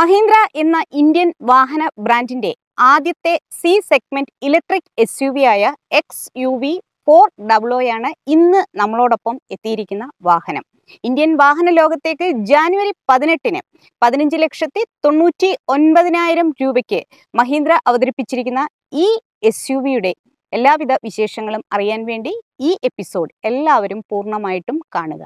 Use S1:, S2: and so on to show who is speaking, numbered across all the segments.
S1: മഹീന്ദ്ര എന്ന ഇന്ത്യൻ വാഹന ബ്രാൻഡിന്റെ ആദ്യത്തെ C segment electric S U V ആയ എക്സ് യു വി ഫോർ ഡബ്ലോയാണ് ഇന്ന് നമ്മളോടൊപ്പം എത്തിയിരിക്കുന്ന വാഹനം ഇന്ത്യൻ വാഹന ലോകത്തേക്ക് ജാനുവരി പതിനെട്ടിന് പതിനഞ്ച് ലക്ഷത്തി തൊണ്ണൂറ്റി ഒൻപതിനായിരം രൂപയ്ക്ക് മഹീന്ദ്ര അവതരിപ്പിച്ചിരിക്കുന്ന ഈ എസ് യു വിയുടെ എല്ലാവിധ വിശേഷങ്ങളും അറിയാൻ വേണ്ടി ഈ എപ്പിസോഡ് എല്ലാവരും പൂർണ്ണമായിട്ടും കാണുക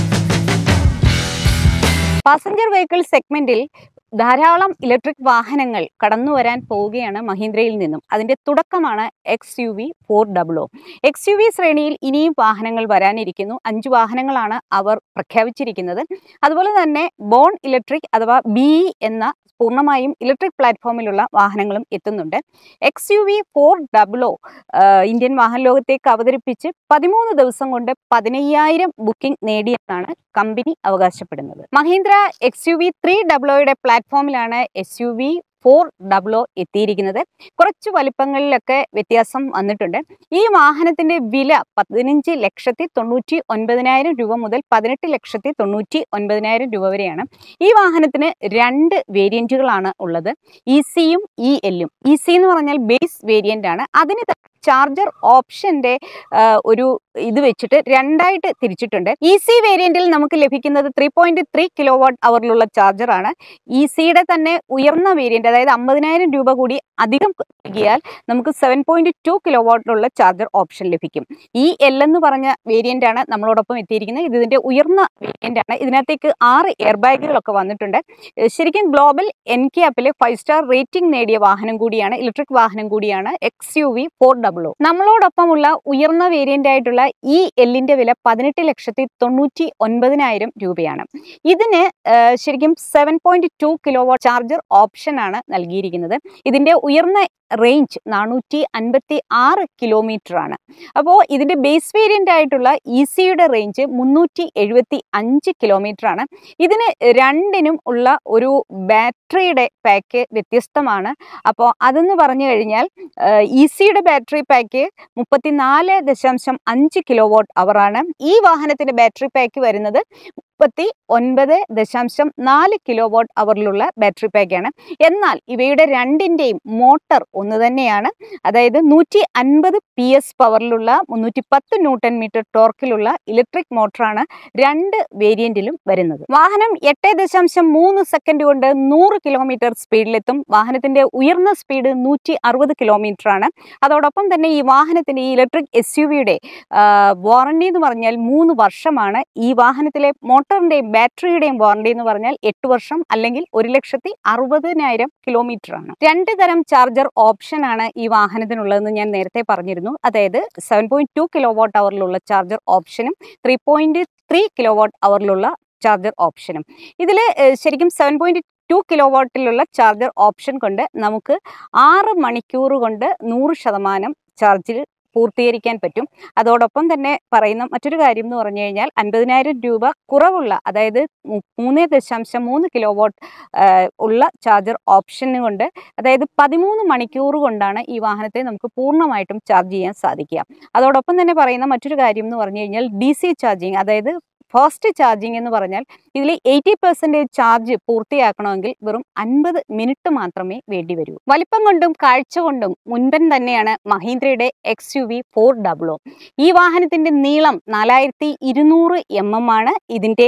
S1: പാസഞ്ചർ വെഹിക്കിൾ സെഗ്മെന്റിൽ ധാരാളം ഇലക്ട്രിക് വാഹനങ്ങൾ കടന്നു വരാൻ പോവുകയാണ് മഹീന്ദ്രയിൽ നിന്നും അതിന്റെ തുടക്കമാണ് X U V four double o X U V ശ്രേണിയിൽ ഇനിയും വാഹനങ്ങൾ വരാനിരിക്കുന്നു അഞ്ച് വാഹനങ്ങളാണ് അവർ പ്രഖ്യാപിച്ചിരിക്കുന്നത് അതുപോലെ തന്നെ ബോൺ ഇലക്ട്രിക് അഥവാ ബി എന്ന പൂർണ്ണമായും ഇലക്ട്രിക് പ്ലാറ്റ്ഫോമിലുള്ള വാഹനങ്ങളും എത്തുന്നുണ്ട് X U V four double o Indian വാഹന ലോകത്തേക്ക് അവതരിപ്പിച്ച് പതിമൂന്ന് ദിവസം കൊണ്ട് പതിനയ്യായിരം ബുക്കിംഗ് നേടിയെന്നാണ് കമ്പനി അവകാശപ്പെടുന്നത് Mahindra X U V three ഡബ്ലോയുടെ പ്ലാറ്റ്ഫോമിലാണ് S U V four double o എത്തിയിരിക്കുന്നത് കുറച്ച് വലിപ്പങ്ങളിലൊക്കെ വ്യത്യാസം വന്നിട്ടുണ്ട് ഈ വാഹനത്തിന്റെ വില പതിനഞ്ച് ലക്ഷത്തി തൊണ്ണൂറ്റി ഒൻപതിനായിരം രൂപ മുതൽ പതിനെട്ട് ലക്ഷത്തി തൊണ്ണൂറ്റി ഒൻപതിനായിരം രൂപ വരെയാണ് ഈ വാഹനത്തിന് രണ്ട് വേരിയന്റുകളാണ് ഉള്ളത് ഇ സിയും ഇ എല്ലും ഇ സി എന്ന് പറഞ്ഞാൽ ബേസ് വേരിയന്റ് ആണ് അതിന് ചാർജർ ഓപ്ഷന്റെ ഒരു ഇത് വെച്ചിട്ട് രണ്ടായിട്ട് തിരിച്ചിട്ടുണ്ട് ഇ സി വേരിയന്റിൽ നമുക്ക് ലഭിക്കുന്നത് three point three kilowatt അവറിലുള്ള ചാർജറാണ് ഇ സിയുടെ തന്നെ ഉയർന്ന വേരിയന്റ് അതായത് അമ്പതിനായിരം രൂപ കൂടി അധികം നൽകിയാൽ നമുക്ക് സെവൻ പോയിന്റ് ടു കിലോ വാട്ടിലുള്ള ചാർജർ ഓപ്ഷൻ ലഭിക്കും ഈ എൽ എന്ന് പറഞ്ഞ വേരിയന്റ് ആണ് നമ്മളോടൊപ്പം എത്തിയിരിക്കുന്നത് ഇത് ഇതിന്റെ ഉയർന്ന വേരിയന്റ് ആണ് ഇതിനകത്തേക്ക് ആറ് എയർ ബാഗുകളൊക്കെ വന്നിട്ടുണ്ട് ശരിക്കും ഗ്ലോബൽ എൻ ക്യാപ്പിൽ ഫൈവ് സ്റ്റാർ റേറ്റിംഗ് നേടിയ വാഹനം കൂടിയാണ് ഇലക്ട്രിക് വാഹനം കൂടിയാണ് X U V four W നമ്മളോടൊപ്പമുള്ള ഉയർന്ന വേരിയന്റ് ആയിട്ടുള്ള ഈ എല്ലിന്റെ വില പതിനെട്ട് ലക്ഷത്തി തൊണ്ണൂറ്റി ഒൻപതിനായിരം രൂപയാണ് ഇതിന് ശരിക്കും seven point two kilowatt charger option ആണ് നൽകിയിരിക്കുന്നത് ഇതിന്റെ ഉയർന്ന റേഞ്ച് നാനൂറ്റി അൻപത്തി ആറ് കിലോമീറ്റർ ആണ് അപ്പോൾ ഇതിന്റെ ബേസ് വേരിയന്റ് ആയിട്ടുള്ള ഇ സിയുടെ റേഞ്ച് മുന്നൂറ്റി എഴുപത്തി അഞ്ച് കിലോമീറ്റർ ആണ് ഇതിന് രണ്ടിനും ഉള്ള ഒരു ബാറ്ററിയുടെ പാക്ക് വ്യത്യസ്തമാണ് അപ്പോൾ അതെന്ന് പറഞ്ഞു കഴിഞ്ഞാൽ ഇ സിയുടെ ബാറ്ററി പാക്ക് മുപ്പത്തിനാല് ദശാംശം അഞ്ച് കിലോ വാട്ട് അവറാണ് ഈ വാഹനത്തിന്റെ ബാറ്ററി പാക്ക് വരുന്നത് മുപ്പത്തി ഒൻപത് ദശാംശം നാല് കിലോ വാട്ട് അവറിലുള്ള ബാറ്ററി പാക്കാണ് എന്നാൽ ഇവയുടെ രണ്ടിൻ്റെയും മോട്ടർ ഒന്ന് തന്നെയാണ് അതായത് നൂറ്റി അൻപത് പി എസ് പവറിലുള്ള മുന്നൂറ്റി പത്ത് ന്യൂട്ടൺ മീറ്റർ ടോർക്കിലുള്ള ഇലക്ട്രിക് മോട്ടറാണ് രണ്ട് വേരിയന്റിലും വരുന്നത് വാഹനം എട്ട് ദശാംശം മൂന്ന് സെക്കൻഡ് കൊണ്ട് നൂറ് കിലോമീറ്റർ സ്പീഡിലെത്തും വാഹനത്തിന്റെ ഉയർന്ന സ്പീഡ് നൂറ്റി അറുപത് കിലോമീറ്റർ ആണ് അതോടൊപ്പം തന്നെ ഈ വാഹനത്തിന്റെ ഈ ഇലക്ട്രിക് എസ് യു വിയുടെ വാറണ്ടി എന്ന് പറഞ്ഞാൽ മൂന്ന് വർഷമാണ് ഈ വാഹനത്തിലെ മോട്ടറിന്റെയും ബാറ്ററിയുടെയും വാറണ്ടി എന്ന് പറഞ്ഞാൽ എട്ട് വർഷം അല്ലെങ്കിൽ ഒരു ലക്ഷത്തി അറുപതിനായിരം കിലോമീറ്റർ ആണ് രണ്ട് തരം ചാർജർ ഓപ്ഷൻ ആണ് ഈ വാഹനത്തിനുള്ളതെന്ന് ഞാൻ നേരത്തെ പറഞ്ഞിരുന്നു അതായത് seven point two kilowatt അവറിലുള്ള ചാർജർ ഓപ്ഷനും three point three kilowatt അവറിലുള്ള ചാർജർ ഓപ്ഷനും ഇതിൽ ശരിക്കും സെവൻ പോയിന്റ് ടു കിലോ വാട്ടിലുള്ള ചാർജർ ഓപ്ഷൻ കൊണ്ട് നമുക്ക് ആറ് മണിക്കൂർ കൊണ്ട് നൂറ് ശതമാനം ചാർജിൽ പൂർത്തീകരിക്കാൻ പറ്റും അതോടൊപ്പം തന്നെ പറയുന്ന മറ്റൊരു കാര്യം എന്ന് പറഞ്ഞു കഴിഞ്ഞാൽ അൻപതിനായിരം രൂപ കുറവുള്ള അതായത് മൂന്ന് ദശാംശം മൂന്ന് കിലോ വാട്ട് ഉള്ള ചാർജർ ഓപ്ഷൻ കൊണ്ട് അതായത് പതിമൂന്ന് മണിക്കൂർ കൊണ്ടാണ് ഈ വാഹനത്തെ നമുക്ക് പൂർണ്ണമായിട്ടും ചാർജ് ചെയ്യാൻ സാധിക്കുക അതോടൊപ്പം തന്നെ പറയുന്ന മറ്റൊരു കാര്യം എന്ന് പറഞ്ഞു കഴിഞ്ഞാൽ ഡി സി ചാർജിങ് അതായത് ഫാസ്റ്റ് ചാർജിങ് എന്ന് പറഞ്ഞാൽ ഇതിൽ എയ്റ്റി പെർസെൻറ്റേജ് ചാർജ് പൂർത്തിയാക്കണമെങ്കിൽ വെറും അൻപത് മിനിറ്റ് മാത്രമേ വേണ്ടി വരൂ വലിപ്പം കൊണ്ടും കാഴ്ച കൊണ്ടും മുൻപൻ തന്നെയാണ് മഹീന്ദ്രയുടെ X U V four double o ഈ വാഹനത്തിന്റെ നീളം നാലായിരത്തി ഇരുന്നൂറ് എം എം ആണ് ഇതിന്റെ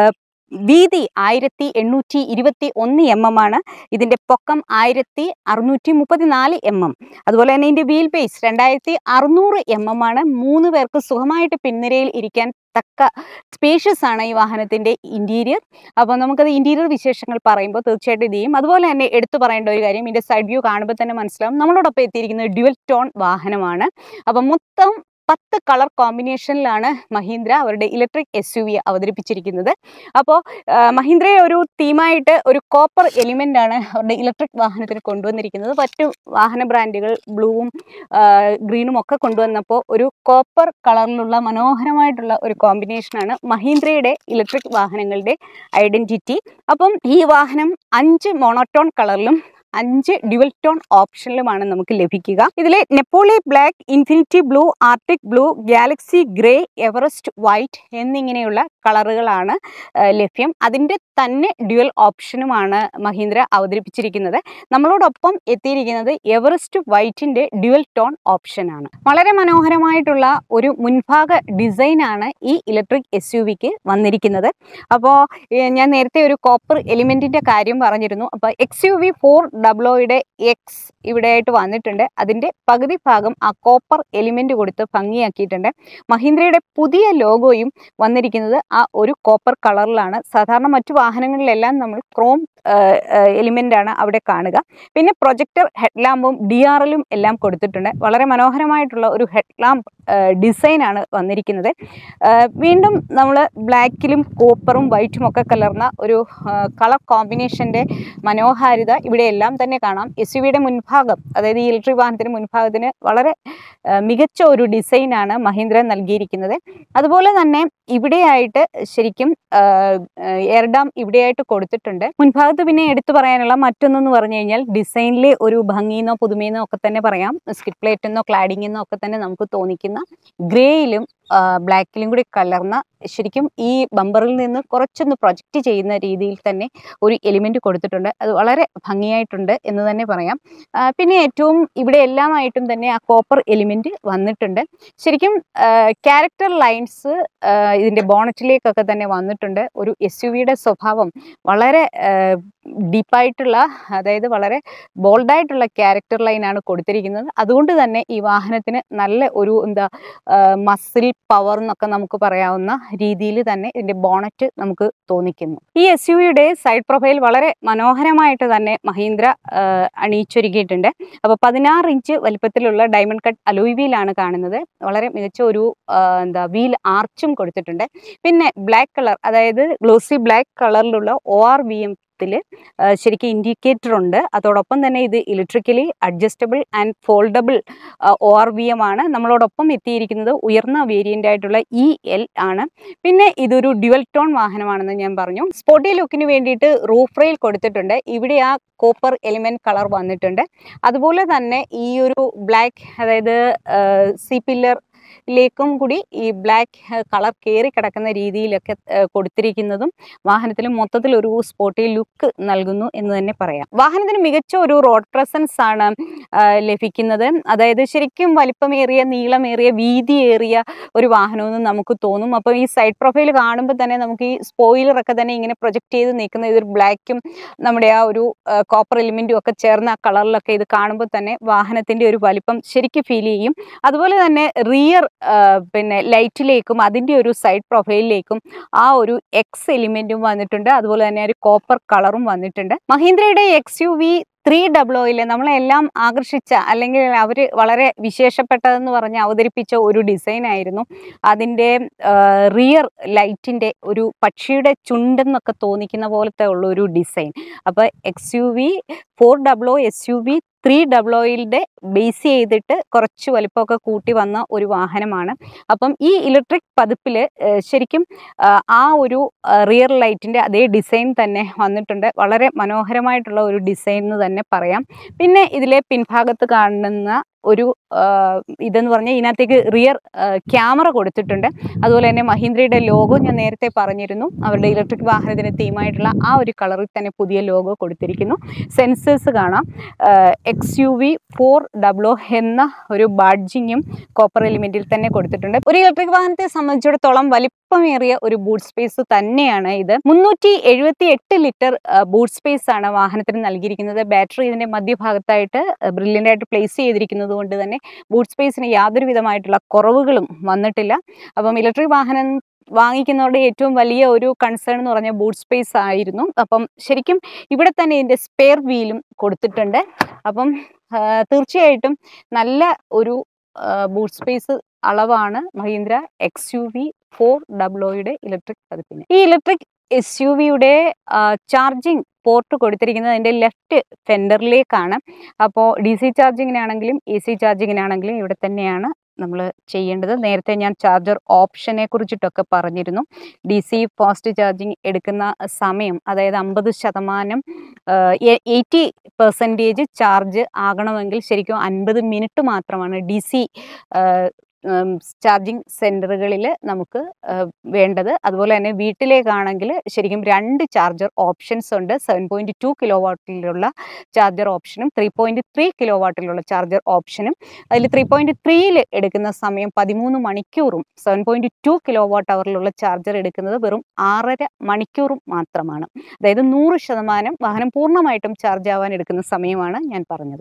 S1: വീതി ആയിരത്തി എണ്ണൂറ്റി ഇരുപത്തി ഒന്ന് എം എം ആണ് ഇതിൻ്റെ പൊക്കം ആയിരത്തി അറുന്നൂറ്റി മുപ്പത്തിനാല് എം എം അതുപോലെ തന്നെ ഇതിൻ്റെ വീൽ ബേസ് രണ്ടായിരത്തി അറുന്നൂറ് എം എം ആണ് മൂന്ന് പേർക്ക് സുഖമായിട്ട് പിൻനിരയിൽ ഇരിക്കാൻ തക്ക സ്പേഷ്യസ് ആണ് ഈ വാഹനത്തിൻ്റെ ഇൻറ്റീരിയർ അപ്പോൾ നമുക്കത് ഇൻറ്റീരിയർ വിശേഷങ്ങൾ പറയുമ്പോൾ തീർച്ചയായിട്ടും ഇത് ചെയ്യും അതുപോലെ തന്നെ എടുത്തു പറയേണ്ട ഒരു കാര്യം ഇതിൻ്റെ സൈഡ് വ്യൂ കാണുമ്പോൾ തന്നെ മനസ്സിലാവും നമ്മളോടൊപ്പം എത്തിയിരിക്കുന്നത് ഡ്യുവൽ ടോൺ വാഹനമാണ് അപ്പോൾ മൊത്തം പത്ത് കളർ കോമ്പിനേഷനിലാണ് മഹീന്ദ്ര അവരുടെ ഇലക്ട്രിക് എസ് യു വി അവതരിപ്പിച്ചിരിക്കുന്നത് അപ്പോൾ മഹീന്ദ്രയെ ഒരു തീമായിട്ട് ഒരു കോപ്പർ എലിമെൻ്റ് ആണ് അവരുടെ ഇലക്ട്രിക് വാഹനത്തിൽ കൊണ്ടുവന്നിരിക്കുന്നത് മറ്റു വാഹന ബ്രാൻഡുകൾ ബ്ലൂവും ഗ്രീനും ഒക്കെ കൊണ്ടുവന്നപ്പോൾ ഒരു കോപ്പർ കളറിലുള്ള മനോഹരമായിട്ടുള്ള ഒരു കോമ്പിനേഷനാണ് മഹീന്ദ്രയുടെ ഇലക്ട്രിക് വാഹനങ്ങളുടെ ഐഡൻറ്റിറ്റി അപ്പം ഈ വാഹനം അഞ്ച് മോണോട്ടോൺ കളറിലും അഞ്ച് ഡ്യുവൽ ടോൺ ഓപ്ഷനിലുമാണ് നമുക്ക് ലഭിക്കുക ഇതിലെ Napoli black infinity blue arctic blue galaxy grey Everest white എന്നിങ്ങനെയുള്ള കളറുകളാണ് ആ, ലഭ്യം അതിൻ്റെ തന്നെ ഡ്യുവൽ ഓപ്ഷനുമാണ് മഹീന്ദ്ര അവതരിപ്പിച്ചിരിക്കുന്നത് നമ്മളോടൊപ്പം എത്തിയിരിക്കുന്നത് എവറസ്റ്റ് വൈറ്റിൻ്റെ ഡ്യുവൽ ടോൺ ഓപ്ഷനാണ് വളരെ മനോഹരമായിട്ടുള്ള ഒരു മുൻഭാഗ ഡിസൈനാണ് ഈ ഇലക്ട്രിക് എസ് യു വിക്ക് വന്നിരിക്കുന്നത് അപ്പോൾ ഞാൻ നേരത്തെ ഒരു കോപ്പർ എലിമെൻറ്റിൻ്റെ കാര്യം പറഞ്ഞിരുന്നു അപ്പോൾ എക്സ് യു വി ഫോർ ഡബ്ലോയുടെ എക്സ് ഇവിടെയായിട്ട് വന്നിട്ടുണ്ട് അതിൻ്റെ പകുതി ഭാഗം ആ കോപ്പർ എലിമെൻ്റ് കൊടുത്ത് ഭംഗിയാക്കിയിട്ടുണ്ട് മഹീന്ദ്രയുടെ പുതിയ ലോഗോയും വന്നിരിക്കുന്നത് ആ ഒരു കോപ്പർ കളറിലാണ് സാധാരണ മറ്റു വാഹനങ്ങളിലെല്ലാം നമ്മൾ ക്രോം എലിമെൻ്റ് ആണ് അവിടെ കാണുക പിന്നെ പ്രൊജക്ടർ ഹെഡ്ലാമ്പും ഡി ആർ എല്ലും എല്ലാം കൊടുത്തിട്ടുണ്ട് വളരെ മനോഹരമായിട്ടുള്ള ഒരു ഹെഡ്ലാമ്പ് ഡിസൈനാണ് വന്നിരിക്കുന്നത് ആ, വീണ്ടും നമ്മൾ ബ്ലാക്കിലും കോപ്പറും വൈറ്റും ഒക്കെ കലർന്ന ഒരു കളർ കോമ്പിനേഷൻ്റെ മനോഹാരിത ഇവിടെയെല്ലാം തന്നെ കാണാം എസ് യു വിയുടെ മുൻഭാഗം അതായത് ഈ ഇലക്ട്രിക് വാഹനത്തിന് മുൻഭാഗത്തിന് വളരെ ആ, മികച്ച ഒരു ഡിസൈനാണ് മഹീന്ദ്ര നൽകിയിരിക്കുന്നത് അതുപോലെ തന്നെ ഇവിടെയായിട്ട് ശരിക്കും എയർ ഡാം ഇവിടെയായിട്ട് കൊടുത്തിട്ടുണ്ട് മുൻഭാഗത്ത് പിന്നെ എടുത്തു പറയാനുള്ള മറ്റൊന്നെന്ന് പറഞ്ഞു കഴിഞ്ഞാൽ ഡിസൈനിലെ ഒരു ഭംഗിയെന്നോ പുതുമയെന്നോ ഒക്കെ തന്നെ പറയാം സ്കിറ്റ് പ്ലേറ്റ് എന്നോ ക്ലാഡിംഗ് എന്നോ ഒക്കെ തന്നെ നമുക്ക് തോന്നിക്കുന്ന ഗ്രേയിലും ബ്ലാക്കിലും കൂടി കലർന്ന ശരിക്കും ഈ ബമ്പറിൽ നിന്ന് കുറച്ചൊന്ന് പ്രൊജക്റ്റ് ചെയ്യുന്ന രീതിയിൽ തന്നെ ഒരു എലിമെന്റ് കൊടുത്തിട്ടുണ്ട് അത് വളരെ ഭംഗിയായിട്ടുണ്ട് എന്ന് തന്നെ പറയാം ആ, പിന്നെ ഏറ്റവും ഇവിടെ എല്ലാമായിട്ടും തന്നെ ആ കോപ്പർ എലിമെന്റ് വന്നിട്ടുണ്ട് ശരിക്കും ക്യാരക്ടർ ലൈൻസ് ഇതിന്റെ ബോണറ്റിലേക്കൊക്കെ തന്നെ വന്നിട്ടുണ്ട് ഒരു എസ് യു വിയുടെ സ്വഭാവം വളരെ ഡീപ്പായിട്ടുള്ള അതായത് വളരെ ബോൾഡായിട്ടുള്ള ക്യാരക്ടർ ലൈനാണ് കൊടുത്തിരിക്കുന്നത് അതുകൊണ്ട് തന്നെ ഈ വാഹനത്തിന് നല്ല ഒരു എന്താ മസിൽ പവർ എന്നൊക്കെ നമുക്ക് പറയാവുന്ന രീതിയിൽ തന്നെ ഇതിന്റെ ബോണറ്റ് നമുക്ക് തോന്നിക്കുന്നു ഈ എസ് യു വിയുടെ സൈഡ് പ്രൊഫൈൽ വളരെ മനോഹരമായിട്ട് തന്നെ മഹീന്ദ്ര ആ, അണിയിച്ചൊരുക്കിയിട്ടുണ്ട് അപ്പോൾ പതിനാറ് ഇഞ്ച് വലിപ്പത്തിലുള്ള ഡയമണ്ട് കട്ട് അലോയ് വീലാണ് കാണുന്നത് വളരെ മികച്ച ഒരു ആ, എന്താ വീൽ ആർച്ചും കൊടുത്തിട്ടുണ്ട് പിന്നെ ബ്ലാക്ക് കളർ അതായത് ഗ്ലോസി ബ്ലാക്ക് കളറിലുള്ള ഒ ആർ വി എം ത്തില് ശരിക്കും ഇൻഡിക്കേറ്റർ ഉണ്ട് അതോടൊപ്പം തന്നെ ഇത് electrically adjustable and foldable O R V M ആണ് നമ്മളോടൊപ്പം എത്തിയിരിക്കുന്നത് ഉയർന്ന വേരിയൻ്റ് ആയിട്ടുള്ള ഇ എൽ ആണ് പിന്നെ ഇതൊരു ഡ്യുവൽ ടോൺ വാഹനമാണെന്ന് ഞാൻ പറഞ്ഞു സ്പോർട്ടി ലുക്കിന് വേണ്ടിയിട്ട് റൂഫ് റെയിൽ കൊടുത്തിട്ടുണ്ട് ഇവിടെ ആ കോപ്പർ എലിമെന്റ് കളർ വന്നിട്ടുണ്ട് അതുപോലെ തന്നെ ഈ ഒരു ബ്ലാക്ക് അതായത് സി പില്ലർ ലേക്കും കൂടി ഈ ബ്ലാക്ക് കളർ കയറി കിടക്കുന്ന രീതിയിലൊക്കെ ആ, കൊടുത്തിരിക്കുന്നതും വാഹനത്തിൽ മൊത്തത്തിൽ ഒരു സ്പോർട്ടി ലുക്ക് നൽകുന്നു എന്ന് തന്നെ പറയാം വാഹനത്തിന് മികച്ച ഒരു റോഡ് പ്രസൻസ് ആണ് ആ, ലഭിക്കുന്നത് അതായത് ശരിക്കും വലിപ്പമേറിയ നീളമേറിയ വീതിയേറിയ ഒരു വാഹനമെന്ന് നമുക്ക് തോന്നും അപ്പോൾ ഈ സൈഡ് പ്രൊഫൈൽ കാണുമ്പോൾ തന്നെ നമുക്ക് ഈ സ്പോയിലറൊക്കെ തന്നെ ഇങ്ങനെ പ്രൊജക്റ്റ് ചെയ്ത് നിൽക്കുന്ന ഇതൊരു ബ്ലാക്കും നമ്മുടെ ആ ഒരു കോപ്പർ എലിമെൻറ്റും ഒക്കെ ചേർന്ന ആ കളറിലൊക്കെ ഇത് കാണുമ്പോൾ തന്നെ വാഹനത്തിൻ്റെ ഒരു വലിപ്പം ശരിക്കും ഫീൽ ചെയ്യും അതുപോലെ തന്നെ റിയർ പിന്നെ ലൈറ്റിലേക്കും അതിൻ്റെ ഒരു സൈഡ് പ്രൊഫൈലിലേക്കും ആ ഒരു എക്സ് എലിമെൻറ്റും വന്നിട്ടുണ്ട് അതുപോലെ തന്നെ ഒരു കോപ്പർ കളറും വന്നിട്ടുണ്ട് മഹീന്ദ്രയുടെ എക്സ് യു വി ത്രീ ഡബ്ലോയിൽ നമ്മളെല്ലാം ആകർഷിച്ച അല്ലെങ്കിൽ അവർ വളരെ വിശേഷപ്പെട്ടതെന്ന് പറഞ്ഞ് അവതരിപ്പിച്ച ഒരു ഡിസൈൻ ആയിരുന്നു അതിൻ്റെ റിയർ ലൈറ്റിൻ്റെ ഒരു പക്ഷിയുടെ ചുണ്ടെന്നൊക്കെ തോന്നിക്കുന്ന പോലത്തെ ഉള്ള ഒരു ഡിസൈൻ അപ്പോൾ X U V four double o S U V three ഡബ്ലോയിലിൻ്റെ ബേസ് ചെയ്തിട്ട് കുറച്ച് വലിപ്പമൊക്കെ കൂട്ടി വന്ന ഒരു വാഹനമാണ് അപ്പം ഈ ഇലക്ട്രിക് പതിപ്പിൽ ശരിക്കും ആ, ആ ഒരു റിയർ ലൈറ്റിൻ്റെ അതേ ഡിസൈൻ തന്നെ വന്നിട്ടുണ്ട് വളരെ മനോഹരമായിട്ടുള്ള ഒരു ഡിസൈൻ എന്ന് തന്നെ പറയാം പിന്നെ ഇതിലെ പിൻഭാഗത്ത് കാണുന്ന ഒരു ആ, ഇതെന്ന് പറഞ്ഞാൽ ഇതിനകത്തേക്ക് റിയർ ക്യാമറ കൊടുത്തിട്ടുണ്ട് അതുപോലെ തന്നെ മഹീന്ദ്രയുടെ ലോഗോ ഞാൻ നേരത്തെ പറഞ്ഞിരുന്നു അവരുടെ ഇലക്ട്രിക് വാഹനത്തിന് തീമായിട്ടുള്ള ആ ഒരു കളറിൽ തന്നെ പുതിയ ലോഗോ കൊടുത്തിരിക്കുന്നു സെൻസേഴ്സ് കാണാം X U V four double o എന്ന ഒരു ബാഡ്ജിങ്ങും കോപ്പർ എലിമെന്റിൽ തന്നെ കൊടുത്തിട്ടുണ്ട് ഒരു ഇലക്ട്രിക് വാഹനത്തെ സംബന്ധിച്ചിടത്തോളം വലിപ്പമേറിയ ഒരു ബൂട്ട് സ്പേസ് തന്നെയാണ് ഇത് മുന്നൂറ്റി എഴുപത്തി എട്ട് ലിറ്റർ ബൂട്ട് സ്പേസ് ആണ് വാഹനത്തിന് നൽകിയിരിക്കുന്നത് ബാറ്ററി ഇതിന്റെ മധ്യഭാഗത്തായിട്ട് ബ്രില്യൻ്റ് ആയിട്ട് പ്ലേസ് ചെയ്തിരിക്കുന്നത് കൊണ്ട് തന്നെ ബൂട്ട് സ്പേസിന് യാതൊരു വിധമായിട്ടുള്ള കുറവുകളും വന്നിട്ടില്ല അപ്പം ഇലക്ട്രിക് വാഹനം വാങ്ങിക്കുന്നവരുടെ ഏറ്റവും വലിയ ഒരു കൺസേൺ എന്ന് പറഞ്ഞാൽ ബൂട്ട് സ്പേസ് ആയിരുന്നു അപ്പം ശരിക്കും ഇവിടെ തന്നെ ഇതിൻ്റെ സ്പെയർ വീലും കൊടുത്തിട്ടുണ്ട് അപ്പം ആ, തീർച്ചയായിട്ടും നല്ല ഒരു ബൂട്ട് സ്പേസ് അളവാണ് Mahindra X U V four ഡബ്ലോയുടെ ഇലക്ട്രിക് പതിപ്പിന് ഈ ഇലക്ട്രിക് എസ് യു വിയുടെ ചാർജിങ് പോർട്ട് കൊടുത്തിരിക്കുന്നത് അതിൻ്റെ ലെഫ്റ്റ് ഫെൻഡറിലേക്കാണ് അപ്പോൾ ഡി സി ചാർജിങ്ങിനാണെങ്കിലും എ സി ചാർജിങ്ങിനാണെങ്കിലും ഇവിടെ തന്നെയാണ് നമ്മൾ ചെയ്യേണ്ടത് നേരത്തെ ഞാൻ ചാർജർ ഓപ്ഷനെ കുറിച്ചിട്ടൊക്കെ പറഞ്ഞിരുന്നു ഡി സി ഫാസ്റ്റ് ചാർജിങ് എടുക്കുന്ന സമയം അതായത് അമ്പത് ശതമാനം എയ്റ്റി പെർസെൻറ്റേജ് ചാർജ് ആകണമെങ്കിൽ ശരിക്കും അൻപത് മിനിറ്റ് മാത്രമാണ് ഡി സി ചാർജിങ് സെൻറ്ററുകളിൽ നമുക്ക് ആ, വേണ്ടത് അതുപോലെ തന്നെ വീട്ടിലേക്കാണെങ്കിൽ ശരിക്കും രണ്ട് ചാർജർ ഓപ്ഷൻസ് ഉണ്ട് സെവൻ പോയിൻറ്റ് ടു കിലോ വാട്ടിലുള്ള ചാർജർ ഓപ്ഷനും ത്രീ പോയിൻറ്റ് ത്രീ കിലോ വാട്ടിലുള്ള ചാർജർ ഓപ്ഷനും അതിൽ ത്രീ പോയിൻറ്റ് ത്രീയിൽ എടുക്കുന്ന സമയം പതിമൂന്ന് മണിക്കൂറും seven point two kilowatt അവറിലുള്ള ചാർജർ എടുക്കുന്നത് വെറും ആറര മണിക്കൂറും മാത്രമാണ് അതായത് നൂറ് ശതമാനം വാഹനം പൂർണ്ണമായിട്ടും ചാർജ് ആവാൻ എടുക്കുന്ന സമയമാണ് ഞാൻ പറഞ്ഞത്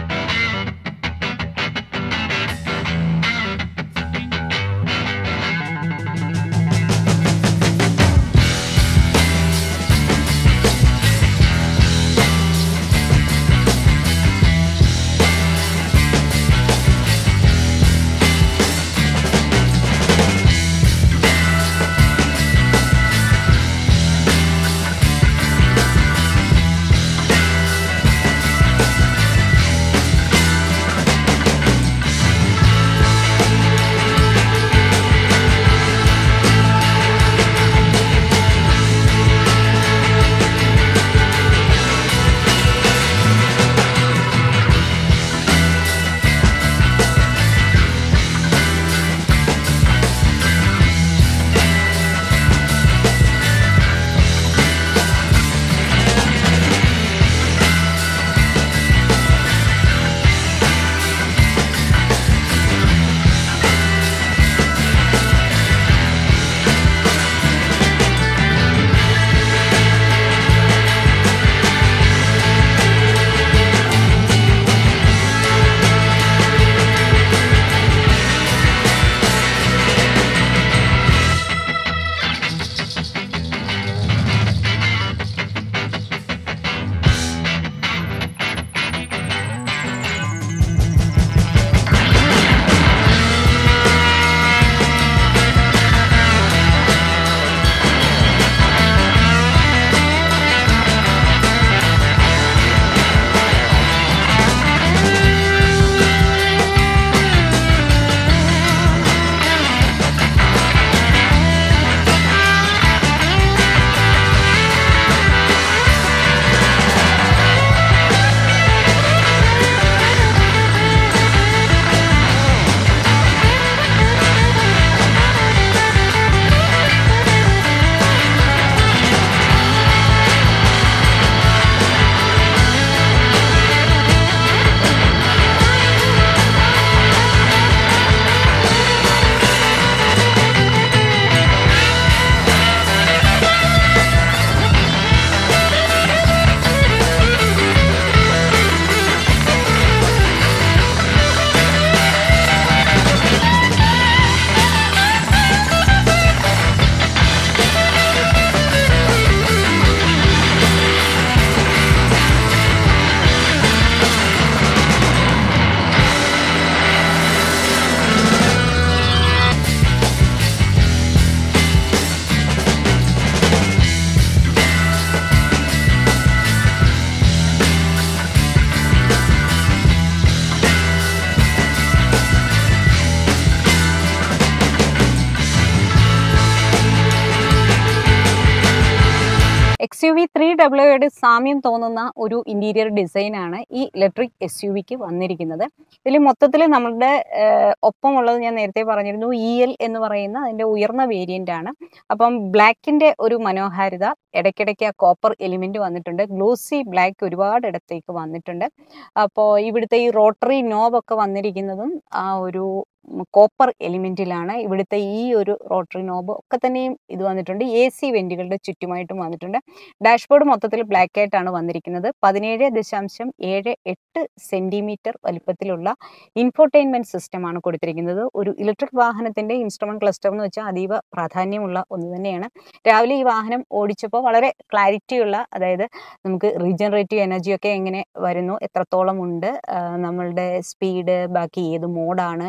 S1: എക്സ് യു വി ത്രീ ഡബ്ല്യൂയുടെ സാമ്യം തോന്നുന്ന ഒരു ഇന്റീരിയർ ഡിസൈനാണ് ഈ ഇലക്ട്രിക് എസ് യു വിക്ക് വന്നിരിക്കുന്നത് ഇതിൽ മൊത്തത്തിൽ നമ്മളുടെ ഏഹ്, ഒപ്പമുള്ളത് ഞാൻ നേരത്തെ പറഞ്ഞിരുന്നു ഇ എൽ എന്ന് പറയുന്ന അതിൻ്റെ ഉയർന്ന വേരിയൻ്റ് ആണ് അപ്പം ബ്ലാക്കിൻ്റെ ഒരു മനോഹാരിത ഇടയ്ക്കിടയ്ക്ക് ആ കോപ്പർ എലിമെൻറ്റ് വന്നിട്ടുണ്ട് ഗ്ലോസി ബ്ലാക്ക് ഒരുപാട് ഇടത്തേക്ക് വന്നിട്ടുണ്ട് അപ്പോൾ ഇവിടുത്തെ ഈ റോട്ടറി നോബൊക്കെ വന്നിരിക്കുന്നതും ആ ഒരു കോപ്പർ എലിമെൻറ്റിലാണ് ഇവിടുത്തെ ഈ ഒരു റോട്ടറി നോബ് ഒക്കെ തന്നെയും ഇത് വന്നിട്ടുണ്ട് എ സി വെൻറ്റുകളുടെ ചുറ്റുമായിട്ടും വന്നിട്ടുണ്ട് ഡാഷ്ബോർഡ് മൊത്തത്തിൽ ബ്ലാക്ക് ആയിട്ടാണ് വന്നിരിക്കുന്നത് പതിനേഴ് ദശാംശം ഏഴ് എട്ട് സെൻറ്റിമീറ്റർ വലിപ്പത്തിലുള്ള ഇൻഫോർടൈൻമെൻറ്റ് സിസ്റ്റമാണ് കൊടുത്തിരിക്കുന്നത് ഒരു ഇലക്ട്രിക് വാഹനത്തിൻ്റെ ഇൻസ്ട്രുമെൻറ്റ് ക്ലസ്റ്റർ എന്ന് വെച്ചാൽ അതീവ പ്രാധാന്യമുള്ള ഒന്ന് തന്നെയാണ് രാവിലെ ഈ വാഹനം ഓടിച്ചപ്പോൾ വളരെ ക്ലാരിറ്റിയുള്ള അതായത് നമുക്ക് റീജനറേറ്റീവ് എനർജിയൊക്കെ എങ്ങനെ വരുന്നു എത്രത്തോളം ഉണ്ട് ആ, നമ്മളുടെ സ്പീഡ് ബാക്കി ഏത് മോഡാണ് എന്നൊക്കെയുള്ള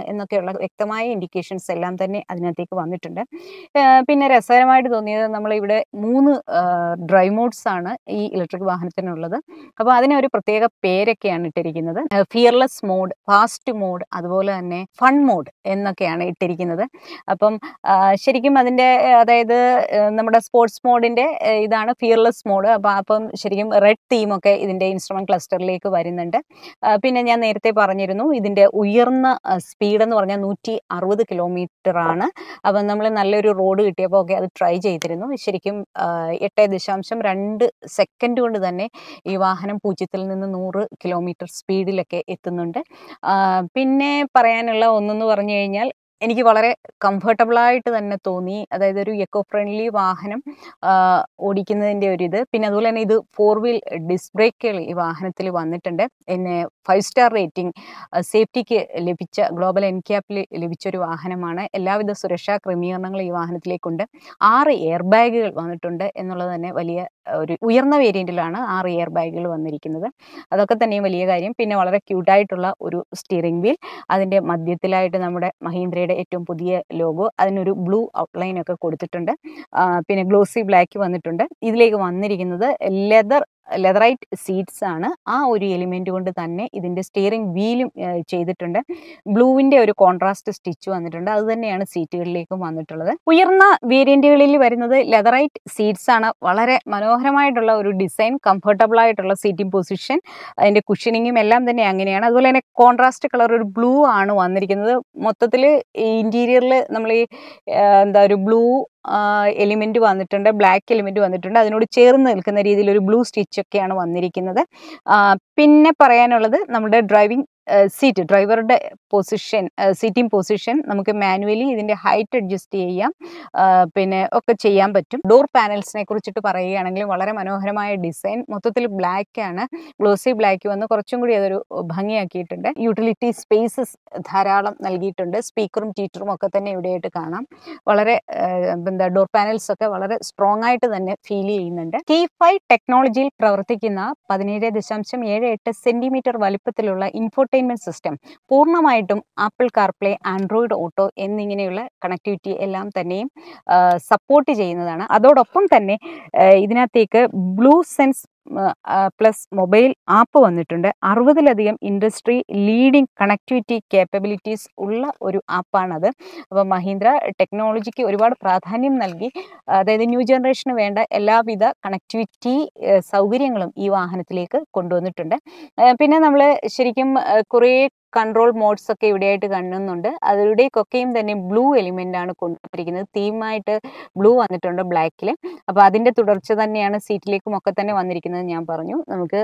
S1: എന്നുള്ള വ്യക്തമായ ഇൻഡിക്കേഷൻസ് എല്ലാം തന്നെ അതിനകത്തേക്ക് വന്നിട്ടുണ്ട് ഏഹ് പിന്നെ രസകരമായിട്ട് തോന്നിയത് നമ്മൾ ഇവിടെ മൂന്ന് ഡ്രൈവ് മോഡ്സ് ആണ് ഈ ഇലക്ട്രിക് വാഹനത്തിനുള്ളത് അപ്പോൾ അതിന് ഒരു പ്രത്യേക പേരൊക്കെയാണ് ഇട്ടിരിക്കുന്നത് ഫിയർലെസ് മോഡ് ഫാസ്റ്റ് മോഡ് അതുപോലെ തന്നെ ഫൺ മോഡ് എന്നൊക്കെയാണ് ഇട്ടിരിക്കുന്നത് അപ്പം ആ, ശരിക്കും അതിൻ്റെ അതായത് ഏഹ് നമ്മുടെ സ്പോർട്സ് മോഡിൻ്റെ ഇതാണ് ഫിയർലെസ് മോഡ് അപ്പം അപ്പം ശരിക്കും റെഡ് തീമൊക്കെ ഇതിൻ്റെ ഇൻസ്ട്രുമെൻറ്റ് ക്ലസ്റ്ററിലേക്ക് വരുന്നുണ്ട് ആ, പിന്നെ ഞാൻ നേരത്തെ പറഞ്ഞിരുന്നു ഇതിൻ്റെ ഉയർന്ന സ്പീഡ് എന്ന് പറഞ്ഞാൽ നൂറ്റി അറുപത് കിലോമീറ്റർ ആണ് അപ്പം നമ്മൾ നല്ലൊരു റോഡ് കിട്ടിയപ്പോൾ ഒക്കെ അത് ട്രൈ ചെയ്തിരുന്നു ശരിക്കും ആ, എട്ട് ദശാംശം രണ്ട് സെക്കൻഡ് കൊണ്ട് തന്നെ ഈ വാഹനം പൂജ്യത്തിൽ നിന്ന് നൂറ് കിലോമീറ്റർ സ്പീഡിലൊക്കെ എത്തുന്നുണ്ട് ആ, പിന്നെ പറയാനുള്ള ഒന്നെന്ന് പറഞ്ഞു കഴിഞ്ഞാൽ എനിക്ക് വളരെ കംഫർട്ടബിളായിട്ട് തന്നെ തോന്നി അതായത് ഒരു എക്കോ ഫ്രണ്ട്ലി വാഹനം ആ, ഓടിക്കുന്നതിൻ്റെ ഒരു ഇത് പിന്നെ അതുപോലെ തന്നെ ഇത് ഫോർ വീൽ ഡിസ്ക് ബ്രേക്കുകൾ ഈ വാഹനത്തിൽ വന്നിട്ടുണ്ട് പിന്നെ ഫൈവ് സ്റ്റാർ റേറ്റിംഗ് സേഫ്റ്റിക്ക് ലഭിച്ച ഗ്ലോബൽ എൻക്യാപ്പിൽ ലഭിച്ച ഒരു വാഹനമാണ് എല്ലാവിധ സുരക്ഷാ ക്രമീകരണങ്ങളും ഈ വാഹനത്തിലേക്കുണ്ട് ആറ് എയർ ബാഗുകൾ വന്നിട്ടുണ്ട് എന്നുള്ളത് തന്നെ വലിയ അഹ്, ഒരു ഉയർന്ന വേരിയൻറ്റിലാണ് ആറ് എയർ ബാഗുകൾ വന്നിരിക്കുന്നത് അതൊക്കെ തന്നെയും വലിയ കാര്യം പിന്നെ വളരെ ക്യൂട്ടായിട്ടുള്ള ഒരു സ്റ്റിയറിംഗ് വീൽ അതിൻ്റെ മധ്യത്തിലായിട്ട് നമ്മുടെ മഹീന്ദ്രയുടെ ഏറ്റവും പുതിയ ലോഗോ അതിനൊരു ബ്ലൂ ഔട്ട്ലൈൻ ഒക്കെ കൊടുത്തിട്ടുണ്ട് ആ, പിന്നെ ഗ്ലോസി ബ്ലാക്ക് വന്നിട്ടുണ്ട് ഇതിലേക്ക് വന്നിരിക്കുന്നത് ലെതർ ലെതറൈറ്റ് സീറ്റ്സ് ആണ് ആ ഒരു എലിമെന്റ് കൊണ്ട് തന്നെ ഇതിന്റെ സ്റ്റിയറിംഗ് വീലും ചെയ്തിട്ടുണ്ട് ബ്ലൂവിന്റെ ഒരു കോൺട്രാസ്റ്റ് സ്റ്റിച്ച് വന്നിട്ടുണ്ട് അത് തന്നെയാണ് സീറ്റുകളിലേക്കും വന്നിട്ടുള്ളത് ഉയർന്ന വേരിയന്റുകളിൽ വരുന്നത് ലെതറൈറ്റ് സീറ്റ്സ് ആണ് വളരെ മനോഹരമായിട്ടുള്ള ഒരു ഡിസൈൻ കംഫർട്ടബിൾ ആയിട്ടുള്ള സീറ്റിംഗ് പൊസിഷൻ അതിന്റെ കുഷനിങ്ങും എല്ലാം തന്നെ അങ്ങനെയാണ് അതുപോലെ തന്നെ കോൺട്രാസ്റ്റ് കളർ ഒരു ബ്ലൂ ആണ് വന്നിരിക്കുന്നത് മൊത്തത്തിൽ ഇന്റീരിയറിൽ നമ്മൾ ഈ ആ, എന്താ ഒരു ബ്ലൂ എലിമെന്റ് വന്നിട്ടുണ്ട് ബ്ലാക്ക് എലിമെന്റ് വന്നിട്ടുണ്ട് അതിനോട് ചേർന്ന് നിൽക്കുന്ന രീതിയിൽ ഒരു ബ്ലൂ സ്റ്റിച്ച് ഒക്കെയാണ് വന്നിരിക്കുന്നത് ആ, പിന്നെ പറയാനുള്ളത് നമ്മുടെ ഡ്രൈവിംഗ് സീറ്റ് ഡ്രൈവറുടെ പൊസിഷൻ സീറ്റിംഗ് പൊസിഷൻ നമുക്ക് മാനുവലി ഇതിന്റെ ഹൈറ്റ് അഡ്ജസ്റ്റ് ചെയ്യാം ആ, പിന്നെ ഒക്കെ ചെയ്യാൻ പറ്റും ഡോർ പാനൽസിനെ കുറിച്ചിട്ട് പറയുകയാണെങ്കിൽ വളരെ മനോഹരമായ ഡിസൈൻ മൊത്തത്തിൽ ബ്ലാക്ക് ആണ് ഗ്ലോസി ബ്ലാക്ക് വന്ന് കുറച്ചും കൂടി അതൊരു ഭംഗിയാക്കിയിട്ടുണ്ട് യൂട്ടിലിറ്റി സ്പേസസ് ധാരാളം നൽകിയിട്ടുണ്ട് സ്പീക്കറും ടീച്ചറും ഒക്കെ തന്നെ ഇവിടെയായിട്ട് കാണാം വളരെ ഏഹ്, എന്താ ഡോർ പാനൽസ് ഒക്കെ വളരെ സ്ട്രോങ് ആയിട്ട് തന്നെ ഫീൽ ചെയ്യുന്നുണ്ട് കീ ഫൈവ് ടെക്നോളജിയിൽ പ്രവർത്തിക്കുന്ന പതിനേഴ് ദശാംശം ഏഴ് എട്ട് സെന്റിമീറ്റർ വലിപ്പത്തിലുള്ള ഇൻഫോർടൈൻമെന്റ് സിസ്റ്റം പൂർണ്ണമായിട്ടും ആപ്പിൾ കാർപ്ലേ ആൻഡ്രോയിഡ് ഓട്ടോ എന്നിങ്ങനെയുള്ള കണക്ടിവിറ്റി എല്ലാം തന്നെയും സപ്പോർട്ട് ചെയ്യുന്നതാണ് അതോടൊപ്പം തന്നെ ഏഹ്, ഇതിനകത്തേക്ക് Blue Sense Plus mobile app വന്നിട്ടുണ്ട് അറുപതിലധികം ഇൻഡസ്ട്രി ലീഡിംഗ് കണക്ടിവിറ്റി കേപ്പബിലിറ്റീസ് ഉള്ള ഒരു ആപ്പാണത് അപ്പോൾ മഹീന്ദ്ര ടെക്നോളജിക്ക് ഒരുപാട് പ്രാധാന്യം നൽകി അതായത് ന്യൂ ജനറേഷന് വേണ്ട എല്ലാവിധ കണക്ടിവിറ്റി സൗകര്യങ്ങളും ഈ വാഹനത്തിലേക്ക് കൊണ്ടുവന്നിട്ടുണ്ട് ഏഹ് പിന്നെ നമ്മൾ ശരിക്കും ഏഹ് കുറേ കൺട്രോൾ മോഡ്സ് ഒക്കെ ഇവിടെയായിട്ട് കാണുന്നുണ്ട് അതിലൂടെയൊക്കെയും തന്നെ ബ്ലൂ എലിമെന്റ് ആണ് കൊണ്ടുവന്നിരിക്കുന്നത് തീമായിട്ട് ബ്ലൂ വന്നിട്ടുണ്ട് ബ്ലാക്കിൽ അപ്പോൾ അതിന്റെ തുടർച്ച തന്നെയാണ് സീറ്റിലേക്കും ഒക്കെ തന്നെ വന്നിരിക്കുന്നത് ഞാൻ പറഞ്ഞു നമുക്ക്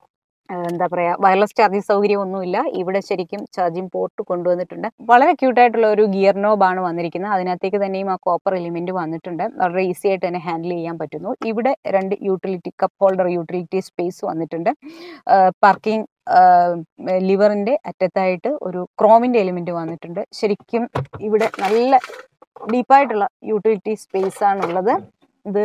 S1: ഏഹ് എന്താ പറയാ വയർലെസ് ചാർജിങ് സൗകര്യം ഒന്നുമില്ല ഇവിടെ ശരിക്കും ചാർജിങ് പോർട്ട് കൊണ്ടുവന്നിട്ടുണ്ട് വളരെ ക്യൂട്ടായിട്ടുള്ള ഒരു ഗിയർ നോബാണ് വന്നിരിക്കുന്നത് അതിനകത്തേക്ക് തന്നെയും ആ കോപ്പർ എലിമെന്റ് വന്നിട്ടുണ്ട് വളരെ ഈസി ആയിട്ട് തന്നെ ഹാൻഡിൽ ചെയ്യാൻ പറ്റുന്നു ഇവിടെ രണ്ട് utility cup holder utility space വന്നിട്ടുണ്ട് പാർക്കിംഗ് ലിവറിന്റെ അറ്റത്തായിട്ട് ഒരു ക്രോമിന്റെ എലിമെന്റ് വന്നിട്ടുണ്ട് ശരിക്കും ഇവിടെ നല്ല ഡീപ്പായിട്ടുള്ള യൂട്ടിലിറ്റി സ്പേസ് ആണുള്ളത് ഇത്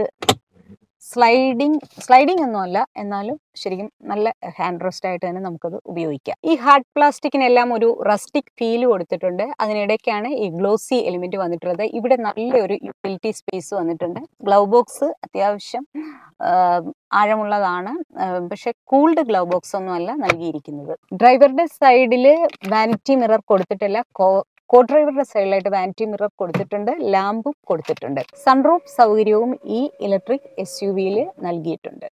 S1: സ്ലൈഡിങ് സ്ലൈഡിംഗ് ഒന്നുമല്ല എന്നാലും ശരിക്കും നല്ല ഹാൻഡ് റെസ്റ്റ് ആയിട്ട് തന്നെ നമുക്കത് ഉപയോഗിക്കാം ഈ ഹാർഡ് പ്ലാസ്റ്റിക്കിനെല്ലാം ഒരു റസ്റ്റിക് ഫീൽ കൊടുത്തിട്ടുണ്ട് അതിനിടയ്ക്കാണ് ഈ ഗ്ലോസി എലിമെന്റ് വന്നിട്ടുള്ളത് ഇവിടെ നല്ലൊരു യൂട്ടിലിറ്റി സ്പേസ് വന്നിട്ടുണ്ട് ഗ്ലൗ ബോക്സ് അത്യാവശ്യം ആഹ് ആഴമുള്ളതാണ് ആഹ് പക്ഷെ കൂൾഡ് ഗ്ലൗ ബോക്സ് ഒന്നും അല്ല നൽകിയിരിക്കുന്നത് ഡ്രൈവറുടെ സൈഡിൽ വാനിറ്റി മിറർ കൊടുത്തിട്ടില്ല കോ കോ ഡ്രൈവറുടെ സൈഡിലായിട്ട് വാനിറ്റി മിറർ കൊടുത്തിട്ടുണ്ട് ലാമ്പും കൊടുത്തിട്ടുണ്ട് സൺറൂഫ് സൗകര്യവും ഈ ഇലക്ട്രിക് എസ് യു വിയിൽ നൽകിയിട്ടുണ്ട്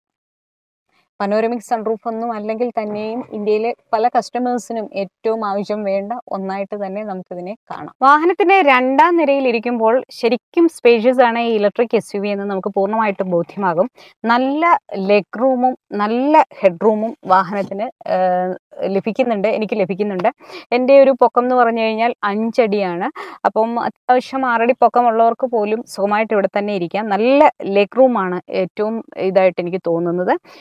S1: പനോരമിക് സൺറൂഫ് ഒന്നും അല്ലെങ്കിൽ തന്നെയും ഇന്ത്യയിലെ പല കസ്റ്റമേഴ്സിനും ഏറ്റവും ആവശ്യം വേണ്ട ഒന്നായിട്ട് തന്നെ നമുക്കിതിനെ കാണാം വാഹനത്തിന്റെ രണ്ടാം നിരയിൽ ഇരിക്കുമ്പോൾ ശരിക്കും സ്പേഷ്യസ് ആണ് ഈ ഇലക്ട്രിക് എസ് യു വി എന്ന് നമുക്ക് പൂർണ്ണമായിട്ടും ബോധ്യമാകും നല്ല ലെഗ് റൂമും നല്ല ഹെഡ് റൂമും വാഹനത്തിന് ആഹ്, ലഭിക്കുന്നുണ്ട് എനിക്ക് ലഭിക്കുന്നുണ്ട് എൻ്റെ ഒരു പൊക്കം എന്ന് പറഞ്ഞു കഴിഞ്ഞാൽ അഞ്ചടിയാണ് അപ്പം അത്യാവശ്യം ആറടി പൊക്കമുള്ളവർക്ക് പോലും സുഖമായിട്ട് ഇവിടെ തന്നെ ഇരിക്കാം നല്ല ലെഗ് റൂമാണ് ഏറ്റവും ഇതായിട്ട് എനിക്ക് തോന്നുന്നത് പിൻനിരയിൽ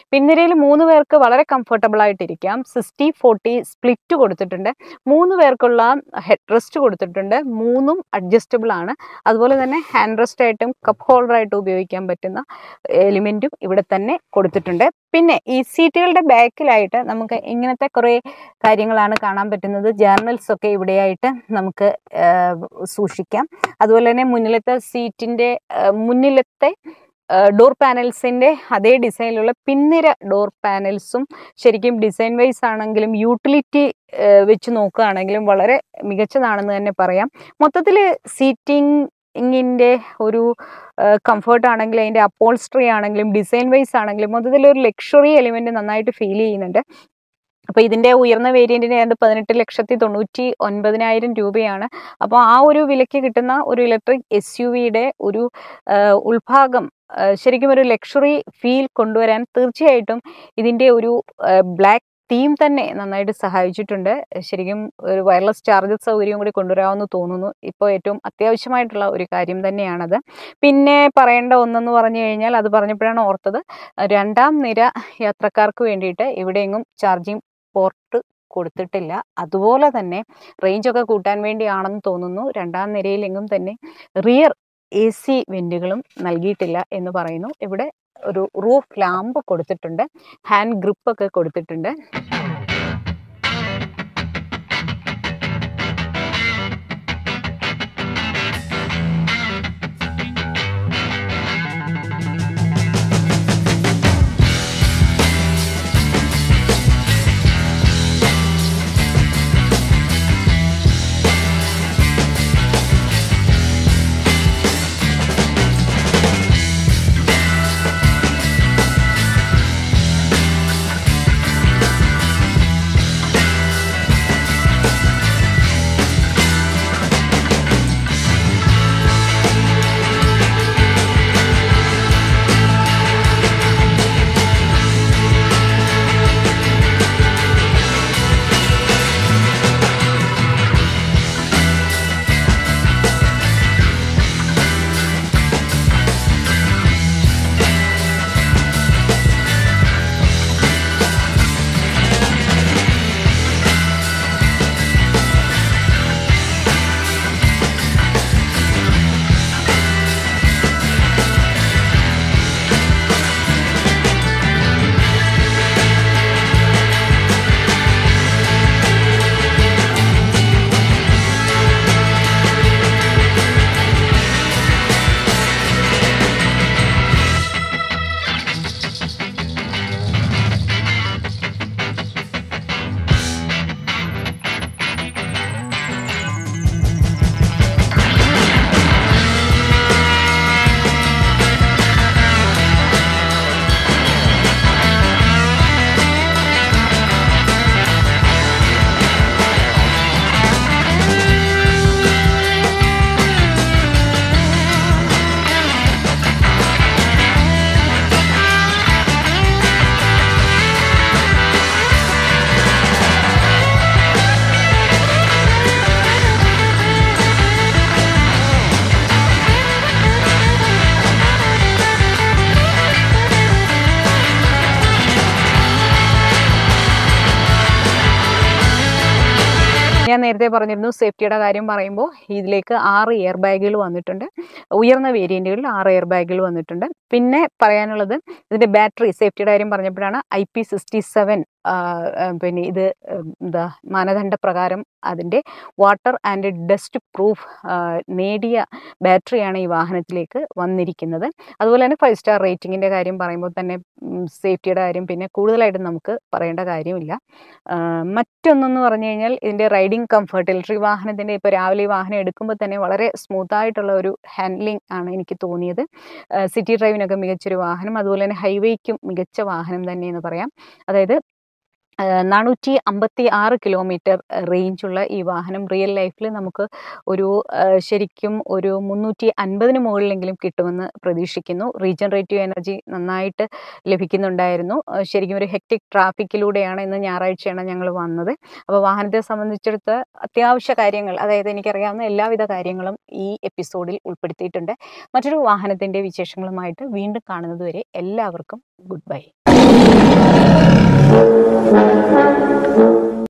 S1: യാത്രയിൽ മൂന്ന് പേർക്ക് വളരെ കംഫർട്ടബിൾ ആയിട്ടിരിക്കാം സിക്സ്റ്റി ഫോർട്ടി സ്പ്ലിറ്റ് കൊടുത്തിട്ടുണ്ട് മൂന്ന് പേർക്കുള്ള ഹെഡ് റെസ്റ്റ് കൊടുത്തിട്ടുണ്ട് മൂന്നും അഡ്ജസ്റ്റബിൾ ആണ് അതുപോലെ തന്നെ ഹാൻഡ് റെസ്റ്റ് ആയിട്ടും കപ്പ് ഹോൾഡർ ആയിട്ടും ഉപയോഗിക്കാൻ പറ്റുന്ന എലിമെൻറ്റും ഇവിടെ തന്നെ കൊടുത്തിട്ടുണ്ട് പിന്നെ ഈ സീറ്റുകളുടെ ബാക്കിലായിട്ട് നമുക്ക് ഇങ്ങനത്തെ കുറേ കാര്യങ്ങളാണ് കാണാൻ പറ്റുന്നത് ജേർണൽസ് ഒക്കെ ഇവിടെയായിട്ട് നമുക്ക് ആ, സൂക്ഷിക്കാം അതുപോലെ തന്നെ മുന്നിലത്തെ സീറ്റിൻ്റെ മുന്നിലത്തെ ഡോർ പാനൽസിൻ്റെ അതേ ഡിസൈനിലുള്ള പിന്നിര ഡോർ പാനൽസും ശരിക്കും ഡിസൈൻ വൈസ് ആണെങ്കിലും യൂട്ടിലിറ്റി വെച്ച് നോക്കുകയാണെങ്കിലും വളരെ മികച്ചതാണെന്ന് തന്നെ പറയാം മൊത്തത്തിൽ സീറ്റിംഗ് ഇങ്ങിൻ്റെ ഒരു കംഫർട്ട് ആണെങ്കിലും അതിൻ്റെ അപ്പോൾസ്ട്രി ആണെങ്കിലും ഡിസൈൻ വൈസ് ആണെങ്കിലും മൊത്തത്തിൽ ഒരു ലക്ഷറി എലിമെൻറ്റ് നന്നായിട്ട് ഫീൽ ചെയ്യുന്നുണ്ട് അപ്പോൾ ഇതിൻ്റെ ഉയർന്ന വേരിയൻറ്റിന് ഏതാണ്ട് പതിനെട്ട് ലക്ഷത്തി തൊണ്ണൂറ്റി ഒൻപതിനായിരം രൂപയാണ് അപ്പോൾ ആ ഒരു വിലയ്ക്ക് കിട്ടുന്ന ഒരു ഇലക്ട്രിക് എസ് യു വിയുടെ ഒരു ആ, ഉൾഭാഗം ആ, ശരിക്കും ഒരു ലക്ഷറി ഫീൽ കൊണ്ടുവരാൻ തീർച്ചയായിട്ടും ഇതിൻ്റെ ഒരു ബ്ലാക്ക് തീം തന്നെ നന്നായിട്ട് സഹായിച്ചിട്ടുണ്ട് ശരിക്കും ഒരു വയർലെസ് ചാർജർ സൗകര്യം കൂടി കൊണ്ടുവരാമെന്ന് തോന്നുന്നു ഇപ്പോൾ ഏറ്റവും അത്യാവശ്യമായിട്ടുള്ള ഒരു കാര്യം തന്നെയാണത് പിന്നെ പറയേണ്ട ഒന്നെന്ന് പറഞ്ഞു കഴിഞ്ഞാൽ അത് പറഞ്ഞപ്പോഴാണ് ഓർത്തത് രണ്ടാം നിര യാത്രക്കാർക്ക് വേണ്ടിയിട്ട് എവിടെയെങ്ങും ചാർജിങ് പോർട്ട് കൊടുത്തിട്ടില്ല അതുപോലെ തന്നെ റേഞ്ചൊക്കെ കൂട്ടാൻ വേണ്ടിയാണെന്ന് തോന്നുന്നു രണ്ടാം നിരയിലെങ്ങും തന്നെ റിയർ എ സി വെൻറ്റുകളും നൽകിയിട്ടില്ല എന്ന് പറയുന്നു ഇവിടെ ഒരു റൂഫ് ലാമ്പ് കൊടുത്തിട്ടുണ്ട് ഹാൻഡ് ഗ്രിപ്പ് ഒക്കെ കൊടുത്തിട്ടുണ്ട് ഞാൻ നേരത്തെ പറഞ്ഞിരുന്നു സേഫ്റ്റിയുടെ കാര്യം പറയുമ്പോൾ ഇതിലേക്ക് ആറ് എയർ ബാഗുകൾ വന്നിട്ടുണ്ട് ഉയർന്ന വേരിയൻറ്റുകളിൽ ആറ് എയർ ബാഗുകൾ വന്നിട്ടുണ്ട് പിന്നെ പറയാനുള്ളത് ഇതിൻ്റെ ബാറ്ററി സേഫ്റ്റിയുടെ കാര്യം പറഞ്ഞപ്പോഴാണ് ഐ പി സിക്സ്റ്റി സെവൻ പിന്നെ ഇത് ഉം, എന്താ മാനദണ്ഡ പ്രകാരം അതിൻ്റെ വാട്ടർ ആൻഡ് ഡസ്റ്റ് പ്രൂഫ് നേടിയ ബാറ്ററിയാണ് ഈ വാഹനത്തിലേക്ക് വന്നിരിക്കുന്നത് അതുപോലെ തന്നെ ഫൈവ് സ്റ്റാർ റേറ്റിങ്ങിൻ്റെ കാര്യം പറയുമ്പോൾ തന്നെ സേഫ്റ്റിയുടെ കാര്യം പിന്നെ കൂടുതലായിട്ടും നമുക്ക് പറയേണ്ട കാര്യമില്ല ആ, മറ്റൊന്നെന്ന് പറഞ്ഞു കഴിഞ്ഞാൽ ഇതിൻ്റെ റൈഡിങ് കംഫർട്ട് ഇലക്ട്രിക് വാഹനത്തിൻ്റെ ഇപ്പോൾ രാവിലെ ഈ വാഹനം എടുക്കുമ്പോൾ തന്നെ വളരെ സ്മൂത്ത് ആയിട്ടുള്ള ഒരു ഹാൻഡ്ലിംഗ് ആണ് എനിക്ക് തോന്നിയത് സിറ്റി ഡ്രൈവിനൊക്കെ മികച്ചൊരു വാഹനം അതുപോലെ തന്നെ ഹൈവേക്കും മികച്ച വാഹനം തന്നെ എന്ന് പറയാം അതായത് നാനൂറ്റി അമ്പത്തി ആറ് കിലോമീറ്റർ റേഞ്ചുള്ള ഈ വാഹനം റിയൽ ലൈഫിൽ നമുക്ക് ഒരു ആ, ശരിക്കും ഒരു മുന്നൂറ്റി അൻപതിന് മുകളിലെങ്കിലും കിട്ടുമെന്ന് പ്രതീക്ഷിക്കുന്നു റീജനറേറ്റീവ് എനർജി നന്നായിട്ട് ലഭിക്കുന്നുണ്ടായിരുന്നു ആ, ശരിക്കും ഒരു ഹെക്ടിക് ട്രാഫിക്കിലൂടെയാണ് ഇന്ന് ഞായറാഴ്ചയാണ് ഞങ്ങൾ വന്നത് അപ്പോൾ വാഹനത്തെ സംബന്ധിച്ചിടത്ത് അത്യാവശ്യ കാര്യങ്ങൾ അതായത് എനിക്കറിയാവുന്ന എല്ലാവിധ കാര്യങ്ങളും ഈ എപ്പിസോഡിൽ ഉൾപ്പെടുത്തിയിട്ടുണ്ട് മറ്റൊരു വാഹനത്തിൻ്റെ വിശേഷങ്ങളുമായിട്ട് വീണ്ടും കാണുന്നതുവരെ എല്ലാവർക്കും ഗുഡ് ബൈ